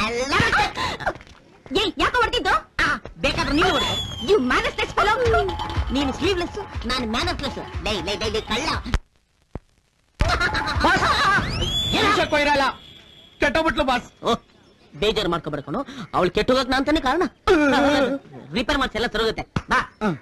ಎಲ್ಲ ಏ ಯಾಕೆ ಹೊಡ್ತಿದ್ದು ಬೇಕಾದ್ರೆ ನೀನು ಹೊಡ್ಕೊ ಯು ಮ್ಯಾನಸ್ಲೆಸ್ ಫೆಲೋ ನೀನು ಸ್ಲೀವ್ಲೆಸ್ ನಾನು ಮ್ಯಾನಸ್ಲೆಸ್ ಲೈ ಲೈ ಲೈ ಲೈ ಕಳ್ಳ ನಿಮಿಷಕ್ಕೂ ಇರಲ್ಲ ಕೆಟ್ಟೋಗ್ಬಿಟ್ಲು ಬಾಸ್ ಓ ಬೇಜಾರು ಮಾಡ್ಕೊಬರ್ಕೊಂಡು ಅವಳು ಕೆಟ್ಟು ಹೋಗಕ್ ನಾನು ತಾನೇ ಕಾರಣ ರಿಪೇರ್ ಮಾಡ್ಸಿ ಎಲ್ಲ ಸರೋಗುತ್ತೆ ಬಾ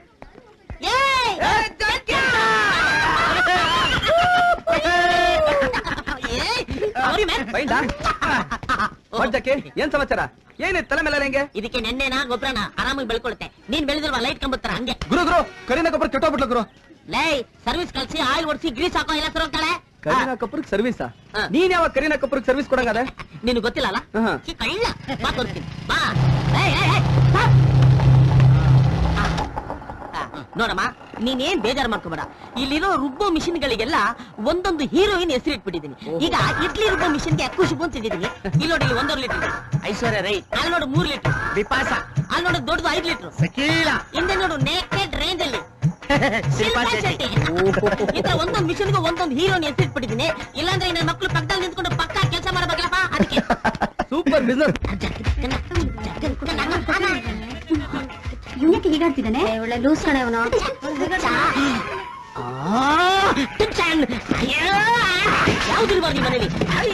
ಬೈಂದ ಮಂಜಕ್ಕೆ ಏನ್ ಸಮಾಚಾರ ಏನಿತ್ತು ತಲೆ ಮೇಲೆ ಹೆಂಗೆ ಇದಕ್ಕೆ ನೆನ್ನೆನ ಗೊಬ್ಬರನ ಆರಾಮಾಗಿ ಬೆಳ್ಕೊಳುತ್ತೆ ನೀನ್ ಬೆಳೆದಿಲ್ವಾ ಲೈಟ್ ಕಂಬತ್ತರ ಹಂಗೆ ಗುರು ಗುರು ಕರೀನಾ ಕಪೂರ್ ಕೆಟ್ಟೋಗ್ಬಿಟ್ಲು ಗುರು ಲೈ ಸರ್ವಿಸ್ ಕಳ್ಸಿ ಆಯಿಲ್ ಓಡಿಸಿ ಗ್ರೀಸ್ ಹಾಕೋ ಎಲ್ಲ ಸರೋಗ್ತಾಳೆ ಕರೀನಾ ಕಪೂರ್ ಸರ್ವಿಸ್ ಹಾ. ನೀನ್ ಯಾವಾಗ ಕರೀನಾ ಕಪೂರ್ ಸರ್ವಿಸ್ ಕೊಡಂಗದೆ ನಿನ್ ಗೊತ್ತಿಲ್ಲ ಅಲ್ಲ ಹಾ. ಛೀ, ಕಳ್ಳ ಬಾ ತೋರಿಸ್ತೀನಿ ಬಾ ಏಯ್, ಏಯ್, ಏಯ್, ಬಾ. ಆ, ನೋಡಮ್ಮ ನೀನೇನ್ ಬೇಜಾರು ಮಾಡ್ಕೋಬೇಡ ಇಲ್ಲಿರೋ ರುಬ್ಬೋ ಮಿಷಿನ್ ಗಳಿಗೆಲ್ಲ ಒಂದೊಂದು ಹೀರೋಯಿನ್ ಹೆಸರಿಟ್ಬಿಟ್ಟಿದೀನಿ ಈಗ ಇಡ್ಲಿ ರುಬ್ಬೋ ಮಿಷಿನ್ಗೆ ಖುಷಿ ಬಂತಿದ್ದೀನಿ ಇಲ್ಲಿ ನೋಡಿ ಇಲ್ಲಿ ಒಂದೂವರೆ ಲೀಟರ್ ಐಶ್ವರ್ಯ ರೈ ಅಲ್ಲಿ ನೋಡು ಮೂರ್ ಲೀಟರ್ ವಿಪಾಸ ಅಲ್ಲಿ ನೋಡು ದೊಡ್ಡದು ಐದು ಲೀಟರ್ ಸಕೀಲ ಹಿಂದೆ ನೋಡು ನೇಕೆಡ್ ರೇಂಜ್ ಅಲ್ಲಿ ಶಿಲ್ಪಾ ಶೆಟ್ಟಿ. ಈ ತರ ಒಂದೊಂದು ಮಿಷನ್ಗೂ ಒಂದೊಂದು ಹೀರೋನ್ ಹೆಸರಿಟ್ಬಿಟ್ಟಿದ್ದೀನಿ ಇಲ್ಲಾಂದ್ರೆ ನನ್ನ ಮಕ್ಕಳು ಪಕ್ಕದಲ್ಲಿ ನಿಂತ್ಕೊಂಡು ಪಕ್ಕ ಕೆಲಸ ಮಾಡಬೇಕಲ್ಲಪ್ಪ ಅದಕ್ಕೆ ಸೂಪರ್ ಬಿಸ್ನೆಸ್ ಇವನಕ್ಕೆ ಹೀಗಾಡ್ತಿದ್ದಾನೆ ಒಳ್ಳೆ ಲೂಸ್ ಕಡೆ ಅವನು ಯಾವ್ದಿರ್ಬಾರ್ದು ಮನೇಲಿ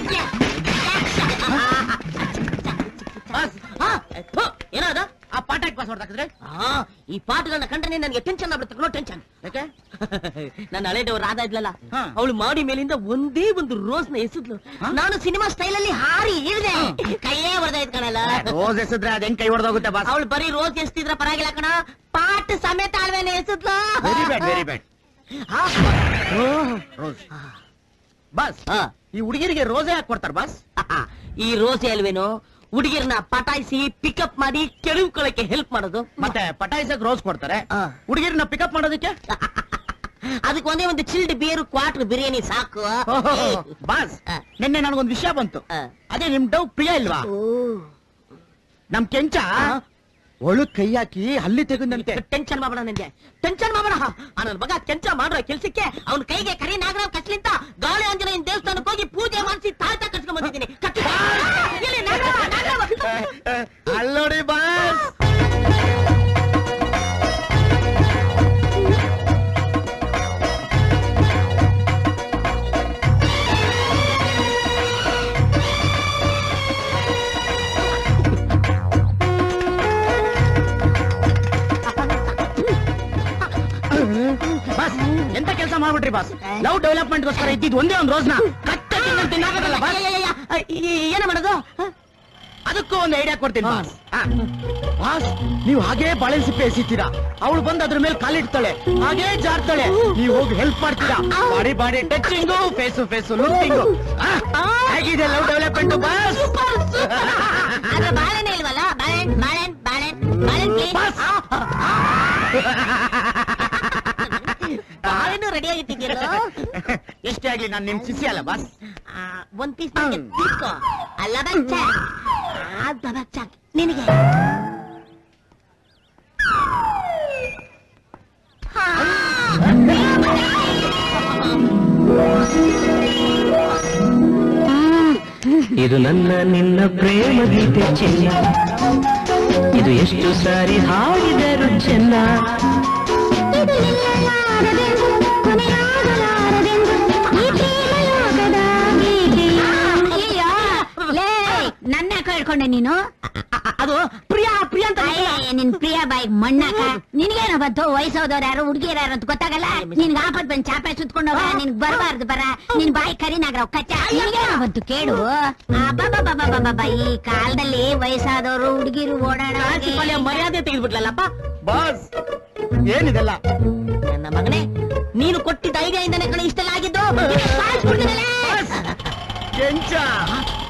ಏನಾದ ಆ ಪಾಠಕ್ಕೆ ಪಾಸ್ವರ್ಡ್ ಹಾಕಿದ್ರೆ ಈ ಪಾಠಗಳನ್ನ ಕಂಡ್ರೆ ನನಗೆ ಟೆನ್ಷನ್ ಆಗ್ಬಿಡುತ್ತೆ ಟೆನ್ಷನ್ ಯಾಕೆ ನನ್ನ ಹಳೆ ರಾಧ ಇದ್ಲಲ್ಲ ಅವಳು ಮಾಡಿ ಮೇಲಿಂದ ಒಂದೇ ಒಂದು ರೋಸ್ ನ ಎಸೆದ್ಲು ನಾನು ಸಿನಿಮಾ ಸ್ಟೈಲ್ ಅಲ್ಲಿ ಹಾರಿ ಇಳಿದೆ ಕೈಯೇ ಹೊಡೆದಾಯ್ತು ಕಣಲ್ಲ ರೋಸ್ ಎಸಿದ್ರೆ ಅದ್ ಹೆಂಗ್ ಕೈ ಹೊಡೆದೋಗುತ್ತೆ ಬಾಸ್ ಅವಳು ಬರೀ ರೋಸ್ ಎಸ್ತಿದ್ರ ಪರವಾಗಿಲ್ಲ ಕಣ ಪಾಠ ಸಮೇತ ಅಳ್ವೇನೆ ಎಸೆದ್ಲು ವೆರಿ ಬ್ಯಾಡ್ ವೆರಿ ಬ್ಯಾಡ್ ಆ, ರೋಸ್ ಬಾಸ್ ಈ ಹುಡುಗಿರಿಗೆ ರೋಸೆ ಹಾಕಿ ಕೊಡ್ತಾರ ಬಾಸ್ ಈ ರೋಸೆ ಅಲ್ವೇನೋ ಹುಡುಗಿರ್ನ ಪಟಾಯಿಸಿ ಪಿಕಪ್ ಮಾಡಿ ಕೆಳವ್ಕೊಳ್ಳಕ್ಕೆ ಹೆಲ್ಪ್ ಮಾಡೋದು ಮತ್ತೆ ಪಟಾಯಿಸಕ್ ರೋಸ್ ಕೊಡ್ತಾರೆ ಆ. ಹುಡುಗಿರನ್ನ ಪಿಕಪ್ ಮಾಡೋದಕ್ಕೆ ಅದಕ್ಕೆ ಒಂದೇ ಒಂದು ಚಿಲ್ಡ್ ಬೇರು ಕ್ವಾರ್ಟರ್ ಬಿರಿಯಾನಿ ಸಾಕು ಬಾಸ್ ಆ. ನಿನ್ನೆ ನನಗೊಂದು ವಿಷಯ ಬಂತು ಆ. ಅದೇ ನಿಮ್ ಡವ್ ಪ್ರಿಯ ಇಲ್ವಾ ನಮ್ ಕೆಂಚ ಒಳು ಕೈ ಹಾಕಿ ಹಲ್ಲಿ ತೆಗೆದಂತೆ ಟೆನ್ಷನ್ ಮಾಡಬೇಡ ನನಗೆ ಟೆನ್ಷನ್ ಮಾಡಬೇಡ ನನ್ನ ಮಗ ಕೆಂಚ ಮಾಡೋ ಕೆಲ್ಸಕ್ಕೆ ಅವನ ಕೈಗೆ ಕರಿ ನಾಗರಾವ್ ಕಟ್ಲಿಂತ ಗಾಳಿ ಆಂಜನೇಯನ ದೇವಸ್ಥಾನಕ್ಕೆ ಹೋಗಿ ಪೂಜೆ ಮಾಡಿಸಿ ತಾಳ್ತಾ ಕಟ್ಸ್ಕೊಂಡ್ ಬಂದಿದ್ದೀನಿ ಕಟ್ಟು. ಎಲ್ಲಿ ನಾಗರಾವ, ನಾಗರಾವ? ಅಲ್ಲೋಡಿ ಬಾಸ್ ಬಾಸ್ ಎಂತ ಕೆಲಸ ಮಾಡ್ಬಿಟ್ರಿ ಬಾಸ್ ಲವ್ ಡೆವಲಪ್ಮೆಂಟ್ ಗೋಸ್ಕರ ಇದ್ದಿದ್ ಒಂದೇ ಒಂದು ರೋಸ್ನ ಕತ್ತ ತಿನ್ನಂಗ್ ತಿನ್ನಾಗಲ್ಲ ಬಾಸ್ ಅಯ್ಯಯ್ಯಯ್ಯ, ಈ- ಏನ ಮಾಡೋದು ಅದಕ್ಕೂ ಒಂದು ಐಡಿಯಾ ಕೊಡ್ತೀನಿ ಬಾಸ್ ಆ. ಬಾಸ್ ನೀವು ಹಾಗೇ ಬಾಳೆ ಸಿಪ್ಪೆ ಎಸಿತೀರಾ ಅವಳು ಬಂದು ಅದ್ರ ಮೇಲೆ ಕಾಲಿಡ್ತಾಳೆ ಹಾಗೇ ಜಾರ್ತಾಳೆ ನೀವು ಹೋಗಿ ಹೆಲ್ಪ್ ಮಾಡ್ತೀರಾ body body touching face face looking ಹೇಗಿದೆ ಲವ್ ಡೆವಲಪ್ಮೆಂಟ್ ಬಾಸ್ ಆದ್ರೆ ಬಾಳೆನೇ ಇಲ್ವಲ್ಲ ಬಾಳೆಹಣ್ ಬಾಳೆಹಣ್ ಬಾಳೆಹಣ್ ಬಾಳೆಹಣ್ please. ಬಾಸ್. ಬಾಳೆನೂ ರೆಡಿ ಆಗಿಟ್ಟಿದ್ಯಲ್ಲ ಎಷ್ಟೇ ಆಗ್ಲಿ ನಾನು ನಿಮ್ ಶಿಷ್ಯ ಅಲ್ಲ ಬಾಸ್ ಒಂದ್ ಪೀಸ್ ತಿಳ್ಕೊ ಅಲ್ಲ ಬಚ್ಚ ಅಲ್ಲ ಬಚ್ಚ ನಿನಗೆ ಇದು ನನ್ನ ನಿನ್ನ ಪ್ರೇಮ ಗೀತೆ ಚಿನ್ನ ಇದು ಎಷ್ಟು ಸಾರಿ ಹಾಡಿದರು ಚೆನ್ನ ನನ್ನ ಕೇಳ್ಕೊಂಡೆ ನೀನು ಅದು ಪ್ರಿಯಾ ಪ್ರಿಯಾ ಅಂತ ಅಯ್ಯ, ನಿನ್ ಪ್ರಿಯ ಬಾಯಿ ಮಣ್ಣಾಕ ನಿನ್ಗೇನೋ ಬಂತು ವಯಸ್ಸೋದವ್ರು ಯಾರು ಹುಡುಗಿಯರು ಯಾರು ಅಂತ ಗೊತ್ತಾಗಲ್ಲ ನಿನ್ಗೆ ಆಪತ್ ಬಂದ್ ಚಾಪೆ ಸುತ್ಕೊಂಡು ಹೋಗ ನಿನ್ಗ್ ಬರಬಾರ್ದು ಬರ ನಿನ್ ಬಾಯಿ ಕರಿನಾಗ್ರವ್ ಕಚ್ಚ ನಿನ್ಗೇನೋ ಬಂತು ಕೇಳು ಅಬ್ಬಬ್ಬಬ್ಬಬ್ಬಬ್ಬ, ಈ ಕಾಲದಲ್ಲಿ ವಯಸ್ಸಾದವರು ಹುಡುಗಿರು ಓಡಾಡೋ ಪಾಲೆ ಮರ್ಯಾದೆ ತೆಗೆದ್ಬಿಟ್ಲಲ್ಲಪ್ಪ ಬಾಸ್ ಏನಿದೆಲ್ಲ ನನ್ನ ಮಗನೇ ನೀನು ಕೊಟ್ಟಿದ್ದ ಐಡಿಯಾಯಿಂದನೇ ಕಣ ಇಷ್ಟೆಲ್ಲ ಆಗಿದ್ದು ಸಾಯಿಸ್ಬಿಡ್ತೀನಲ್ಲ. ಕೆಂಚ